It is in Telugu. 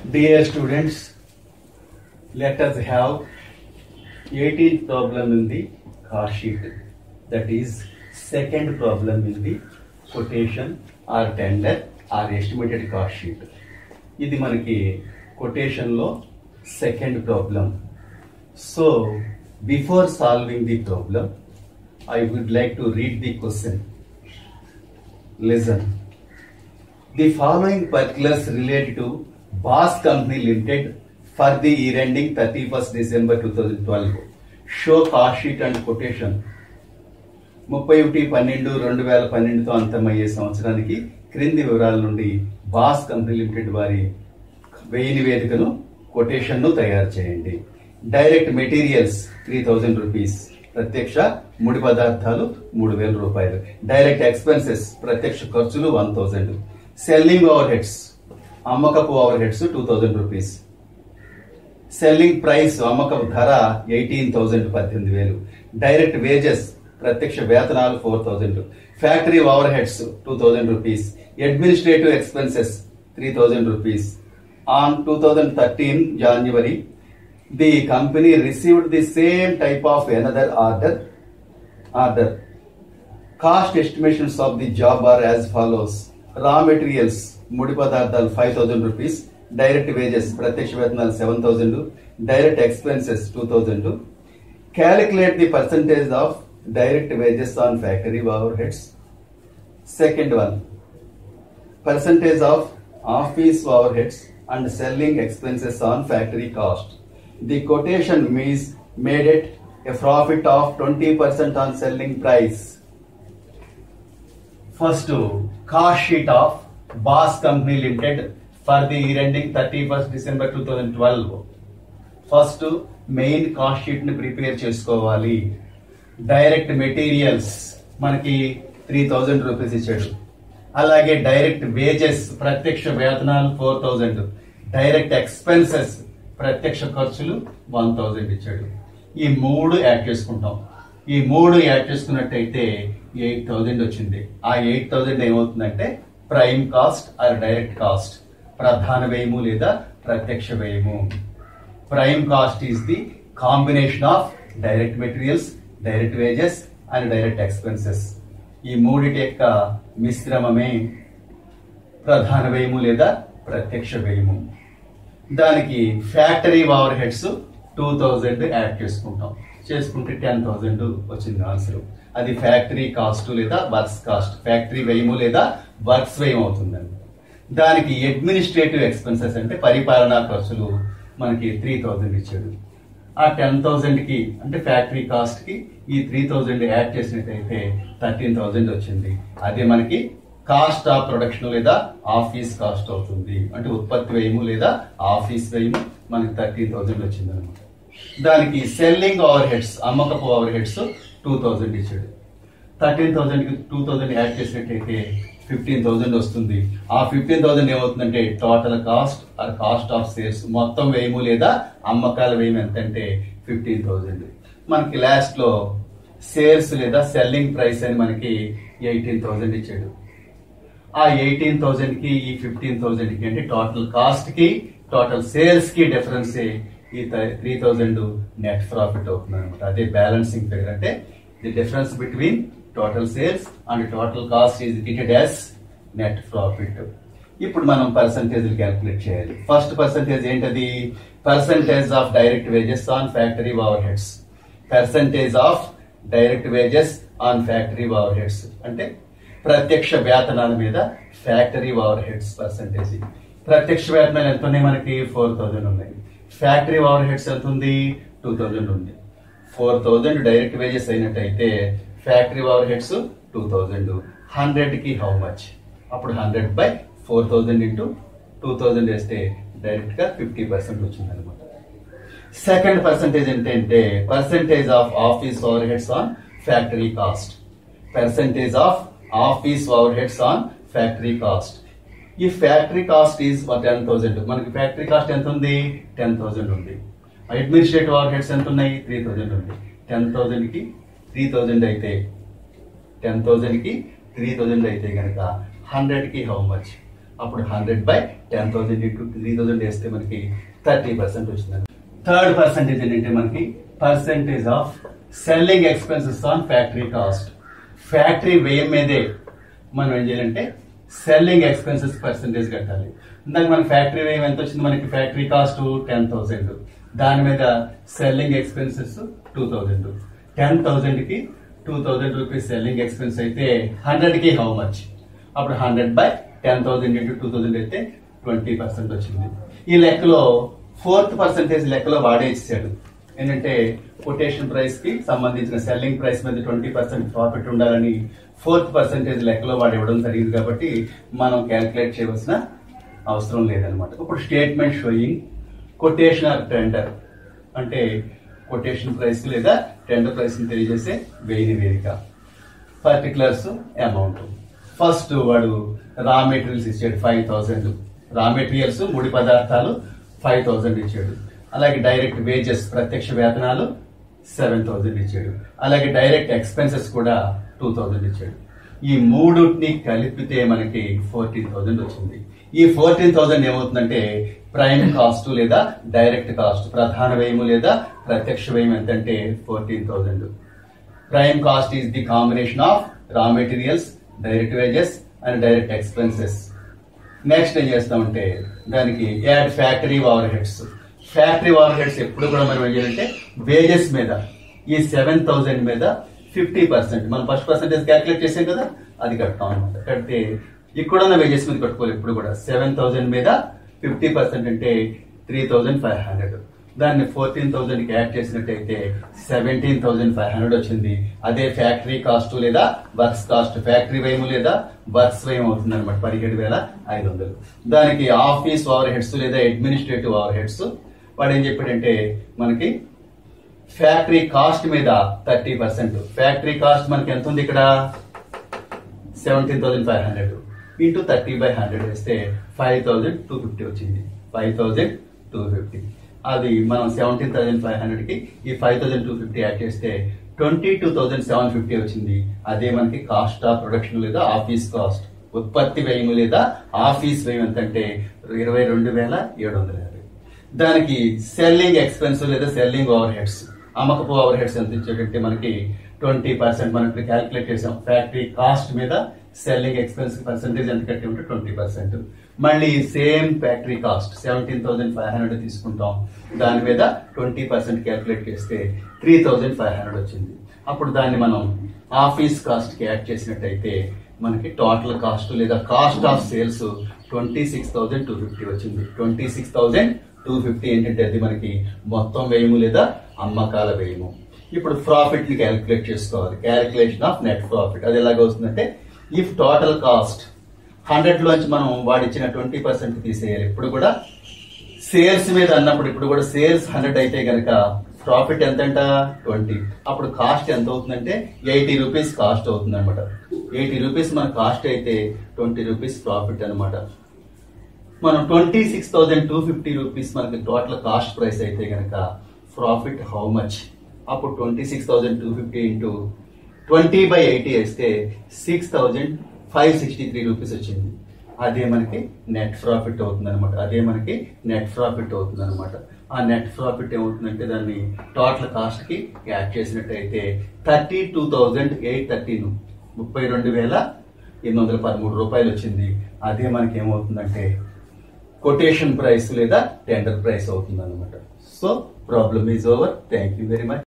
Dear students, let us have 18th problem in the cost sheet. That is second problem in the quotation or tender or estimated cost sheet. ఇది మనకి quotation లో second problem so before solving the problem I would like to read the question listen The following particulars relate to Boss Company Limited for the year ending 31st December 2012. Show cost sheet and quotation. ముప్పై ఒకటి పన్నెండు రెండు వేల పన్నెండుతో అంతమయ్యే సంవత్సరానికి క్రింది వివరాల నుండి బాస్ కంపెనీ లిమిటెడ్ వారి వ్యయ నివేదికను కొటేషన్ ను తయారు చేయండి direct materials three thousand rupees ప్రత్యక్ష ముడి పదార్థాలు మూడు వేల రూపాయలు డైరెక్ట్ ఎక్స్పెన్సెస్ ప్రత్యక్ష ఖర్చులు one thousand selling overheads అమ్మకపు overheads two thousand rupees selling price అమ్మకపు ధర ఎయిటీన్ థౌజండ్ పద్దెనిమిది వేలు డైరెక్ట్ వేజెస్ ప్రత్యక్ష వేతనాలు four thousand factory overheads two thousand rupees administrative expenses three thousand rupees on two thousand thirteen January the company received the same type of another order order cost estimations of the job are as follows raw materials ముడి పదార్థాలు five thousand rupees direct wages ప్రత్యక్ష వేతనాలు seven thousand direct expenses two thousand calculate the percentage of direct wages on factory overheads second one percentage of office overheads and selling expenses on factory cost. The quotation means made it a profit of 20% on selling price. First, cost sheet of Boss Company Limited for the year ending 31st December 2012. First main cost sheet ని ప్రిపేర్ చేసుకోవాలి డైరెక్ట్ మెటీరియల్స్ మనకి త్రీ థౌజండ్ రూపీస్ ఇచ్చాడు అలాగే డైరెక్ట్ వేజెస్ ప్రత్యక్ష వేతనాలు ఫోర్ థౌజండ్ డైరెక్ట్ ఎక్స్పెన్సెస్ ప్రత్యక్ష ఖర్చులు వన్ థౌజండ్ ఇచ్చాడు ఈ మూడు యాడ్ చేసుకుంటాం ఈ మూడు యాడ్ చేసుకున్నట్టయితే ఎయిట్ థౌజండ్ వచ్చింది ఆ ఎయిట్ థౌజండ్ ఏమవుతుందంటే prime cost or direct cost ప్రధాన వ్యయము లేదా ప్రత్యక్ష వ్యయము prime cost is the combination of direct materials direct wages and direct expenses ఈ మూడిటి యొక్క మిశ్రమమే ప్రధాన వ్యయము లేదా ప్రత్యక్ష వ్యయము దానికి factory overheads two thousand add చేసుకుంటాం చేసుకుంటే టెన్ థౌజండ్ వచ్చింది ఆన్సర్ అది ఫ్యాక్టరీ కాస్ట్ లేదా వర్క్స్ కాస్ట్ ఫ్యాక్టరీ వ్యయము లేదా వర్క్స్ వ్యయం అవుతుందండి దానికి అడ్మినిస్ట్రేటివ్ ఎక్స్పెన్సెస్ అంటే పరిపాలనా ఖర్చులు మనకి త్రీ థౌజండ్ ఇచ్చాడు ఆ టెన్ థౌజండ్ కి అంటే ఫ్యాక్టరీ కాస్ట్ కి ఈ త్రీ థౌజండ్ యాడ్ చేసినట్టయితే థర్టీన్ థౌజండ్ వచ్చింది అదే మనకి కాస్ట్ ఆఫ్ ప్రొడక్షన్ లేదా ఆఫీస్ కాస్ట్ అవుతుంది అంటే ఉత్పత్తి వ్యయము లేదా ఆఫీస్ వ్యయము మనకి థర్టీన్ థౌజండ్ వచ్చింది అనమాట దానికి సెల్లింగ్ ఓవర్ హెడ్స్ అమ్మకపు ఓవర్ హెడ్స్ టూ థౌజండ్ ఇచ్చాడు థర్టీన్ థౌజండ్ కి టూ థౌజండ్ యాడ్ చేసినట్టయితే ఫిఫ్టీన్ థౌజండ్ వస్తుంది ఆ ఫిఫ్టీన్ థౌజండ్ ఏమవుతుందంటే total cost or cost of sales మొత్తం వ్యయము లేదా అమ్మకాల వ్యయం ఎంత అంటే ఫిఫ్టీన్ థౌజండ్ మనకి లాస్ట్ లో సేల్స్ లేదా సెల్లింగ్ ప్రైస్ అని మనకి ఎయిటీన్ థౌజండ్ ఇచ్చాడు ఆ ఎయిటీన్ థౌజండ్ కి ఈ ఫిఫ్టీన్ థౌజండ్ కి అంటే టోటల్ కాస్ట్ కి టోటల్ సేల్స్ కి డిఫరెన్స్ ఈ త్రీ థౌజండ్ నెట్ ప్రాఫిట్ అవుతుంది అనమాట అదే బ్యాలెన్సింగ్ ఫిగర్ అంటే the difference between total sales and total cost is treated as net profit ఇప్పుడు మనం పర్సంటేజ్ క్యాల్కులేట్ చేయాలి ఫస్ట్ పర్సంటేజ్ ఏంటది percentage of direct wages on factory overheads percentage of direct wages on factory overheads అంటే ప్రత్యక్ష వేతనాల మీద ఫ్యాక్టరీ ఓవర్ హెడ్స్ పర్సంటేజ్ ప్రత్యక్ష వేతనాలు ఎంత ఉన్నాయి మనకి ఫోర్ థౌజండ్ ఉన్నాయి ఫ్యాక్టరీ ఓవర్ హెడ్స్ ఎంత ఉంది టూ థౌజండ్ ఉంది ఫోర్ థౌజండ్ డైరెక్ట్ వేజెస్ అయినట్టయితే factory overheads two thousand hundred కి హౌ మచ్ అప్పుడు hundred by four thousand into two thousand వేస్తే డైరెక్ట్ గా ఫిఫ్టీ పర్సెంట్ వచ్చింది అనమాట సెకండ్ పర్సంటేజ్ ఏంటంటే percentage of office overheads on factory cost percentage of office overheads on factory cost ఈ factory cost is ten thousand మనకి ఫ్యాక్టరీ కాస్ట్ ఎంత ఉంది టెన్ థౌసండ్ ఉంది అడ్మినిస్ట్రేటివ్ ఓవర్ హెడ్స్ ఎంత ఉన్నాయి త్రీ థౌసండ్ ఉంది టెన్ థౌసండ్ కి త్రీ థౌసండ్ అయితే టెన్ థౌసండ్ కి త్రీ థౌసండ్ అయితే కనుక హండ్రెడ్ కి హౌ మచ్ అప్పుడు hundred by ten thousand into three thousand వేస్తే మనకి థర్టీ పర్సెంట్ వచ్చింది థర్డ్ పర్సెంటేజ్ ఏంటంటే మనకి percentage of selling expenses on factory cost factory వ్యయం మీదే మనం ఏం చేయాలంటే సెల్లింగ్ ఎక్స్పెన్సెస్ పర్సెంటేజ్ కట్టాలి ఇందాక మన ఫ్యాక్టరీ వ్యయం ఎంత వచ్చింది మనకి ఫ్యాక్టరీ కాస్ట్ టెన్ థౌసండ్ దాని మీద selling expenses two thousand ten thousand కి two thousand rupees selling expense అయితే హండ్రెడ్ కి హౌ మచ్ అప్పుడు hundred by ten thousand into two thousand అయితే ట్వంటీ పర్సెంట్ వచ్చింది ఈ లెక్కలో ఫోర్త్ పర్సెంటేజ్ లెక్కలో వాడేసాడు ఏంటంటే కొటేషన్ ప్రైస్ కి సంబంధించిన సెల్లింగ్ ప్రైస్ మీద ట్వంటీ పర్సెంట్ ప్రాఫిట్ ఉండాలని ఫోర్త్ పర్సెంటేజ్ లెక్కలో వాడు ఇవ్వడం జరిగింది కాబట్టి మనం క్యాల్కులేట్ చేయవలసిన అవసరం లేదనమాట ఇప్పుడు statement showing quotation or tender అంటే కొటేషన్ ప్రైస్ లేదా టెండర్ ప్రైస్ ని తెలియజేసే వేడి వేదిక పర్టికులర్స్ అమౌంట్ ఫస్ట్ వాడు రా మెటీరియల్స్ ఇచ్చాడు ఫైవ్ థౌసండ్ రా మెటీరియల్స్ ముడి పదార్థాలు ఫైవ్ థౌసండ్ ఇచ్చాడు అలాగే డైరెక్ట్ వేజెస్ ప్రత్యక్ష వేతనాలు సెవెన్ థౌసండ్ ఇచ్చాడు అలాగే డైరెక్ట్ ఎక్స్పెన్సెస్ కూడా టూ థౌసండ్ ఇచ్చాడు ఈ మూడుని కలిపితే మనకి ఫోర్టీన్ థౌసండ్ వచ్చింది ఈ ఫోర్టీన్ థౌసండ్ ఏమవుతుందంటే ప్రైమ్ కాస్ట్ లేదా డైరెక్ట్ కాస్ట్ ప్రధాన వ్యయము లేదా ప్రత్యక్ష వ్యయం ఎంతంటే fourteen thousand prime cost is the combination of raw materials direct wages and direct expenses next ఏం చేస్తామంటే దానికి add factory overheads factory overheads ఎప్పుడు కూడా మనం ఏం చేయాలంటే వేజెస్ మీద ఈ సెవెన్ థౌసండ్ మీద ఫిఫ్టీ పర్సెంట్ మనం ఫస్ట్ పర్సెంటేజ్ క్యాల్కులేట్ చేసాం కదా అది కడతాం అనమాట కడితే ఇక్కడ ఉన్న వేజెస్ మీద కట్టుకోవాలి ఎప్పుడు కూడా సెవెన్ థౌసండ్ మీద ఫిఫ్టీ పర్సెంట్ అంటే త్రీ థౌసండ్ ఫైవ్ హండ్రెడ్ దాన్ని ఫోర్టీన్ థౌసండ్ కి యాడ్ చేసినట్టయితే సెవెంటీన్ థౌసండ్ ఫైవ్ హండ్రెడ్ వచ్చింది అదే ఫ్యాక్టరీ కాస్ట్ లేదా వర్క్స్ కాస్ట్ ఫ్యాక్టరీ వ్యయం లేదా వర్క్స్ వ్యయం అవుతుంది అనమాట పదిహేడు వేల ఐదు వందలు దానికి ఆఫీస్ ఓవర్ హెడ్స్ లేదా అడ్మినిస్ట్రేటివ్ ఓవర్ హెడ్స్ వాడు ఏం చెప్పాడంటే మనకి ఫ్యాక్టరీ కాస్ట్ మీద థర్టీ పర్సెంట్ ఫ్యాక్టరీ కాస్ట్ మనకి ఎంత ఉంది ఇక్కడ seventeen thousand five hundred into thirty by hundred వేస్తే ఫైవ్ థౌసండ్ టూ ఫిఫ్టీ వచ్చింది ఫైవ్ థౌసండ్ టూ ఫిఫ్టీ అది మనం సెవెంటీన్ థౌసండ్ ఫైవ్ హండ్రెడ్ కి ఈ five thousand two fifty add చేస్తే twenty two thousand seven fifty వచ్చింది అదే మనకి కాస్ట్ ఆఫ్ ప్రొడక్షన్ లేదా ఆఫీస్ కాస్ట్ ఉత్పత్తి వ్యయం లేదా ఆఫీస్ వ్యయం ఎంత అంటే ఇరవై రెండు వేల ఏడు వందల యాభై దానికి సెల్లింగ్ ఎక్స్పెన్స్ లేదా సెల్లింగ్ ఓవర్ హెడ్స్ అమ్మకపు ఓవర్ హెడ్స్ ఎంత ఇచ్చేటంటే మనకి ట్వంటీ పర్సెంట్ మనం ఇప్పుడు క్యాల్కులేట్ చేసాం ఫ్యాక్టరీ కాస్ట్ మీద సెల్లింగ్ ఎక్స్పెన్స్ పర్సెంటేజ్ ఎంత కట్టి ఉంటే ట్వంటీ పర్సెంట్ మళ్ళీ same factory cost seventeen thousand five hundred తీసుకుంటాం దాని మీద ట్వంటీ పర్సెంట్ క్యాల్కులేట్ చేస్తే త్రీ థౌసండ్ ఫైవ్ హండ్రెడ్ వచ్చింది అప్పుడు దాన్ని మనం ఆఫీస్ కాస్ట్ కి యాడ్ చేసినట్టయితే మనకి టోటల్ కాస్ట్ లేదా cost of sales twenty six thousand two fifty వచ్చింది twenty six thousand two fifty ఏంటంటే అది మనకి మొత్తం వ్యయము లేదా అమ్మకాల వ్యయము ఇప్పుడు ప్రాఫిట్ ని క్యాలిక్యులేట్ చేసుకోవాలి క్యాలిక్యులేషన్ ఆఫ్ నెట్ ప్రాఫిట్ అది ఎలాగ వస్తుందంటే ఇఫ్ టోటల్ కాస్ట్ హండ్రెడ్ లోంచి మనం వాడిచ్చిన ట్వంటీ పర్సెంట్ తీసేయాలి ఇప్పుడు కూడా సేల్స్ మీద అన్నప్పుడు ఇప్పుడు కూడా సేల్స్ హండ్రెడ్ అయితే గనక ప్రాఫిట్ ఎంతంట ట్వంటీ అప్పుడు కాస్ట్ ఎంత అవుతుందంటే ఎయిటీ రూపీస్ కాస్ట్ అవుతుంది అనమాట ఎయిటీ రూపీస్ మన కాస్ట్ అయితే ట్వంటీ రూపీస్ ప్రాఫిట్ అన్నమాట మనం twenty six thousand two fifty rupees మనకి టోటల్ కాస్ట్ ప్రైస్ అయితే గనక ప్రాఫిట్ హౌ మచ్ అప్పుడు twenty six thousand two fifty into twenty by eighty వేస్తే six thousand five sixty three rupees వచ్చింది అదే మనకి నెట్ ప్రాఫిట్ అవుతుంది అనమాట అదే మనకి నెట్ ప్రాఫిట్ అవుతుంది అనమాట ఆ నెట్ ప్రాఫిట్ ఏమవుతుందంటే దాన్ని టోటల్ కాస్ట్ కి యాడ్ చేసినట్టయితే thirty two thousand eight thirteen ముప్పై రెండు వేల ఎనిమిది వందల పదమూడు రూపాయలు వచ్చింది అదే మనకి ఏమవుతుందంటే కొటేషన్ ప్రైస్ లేదా టెండర్ ప్రైస్ అవుతుంది అనమాట so problem is over thank you very much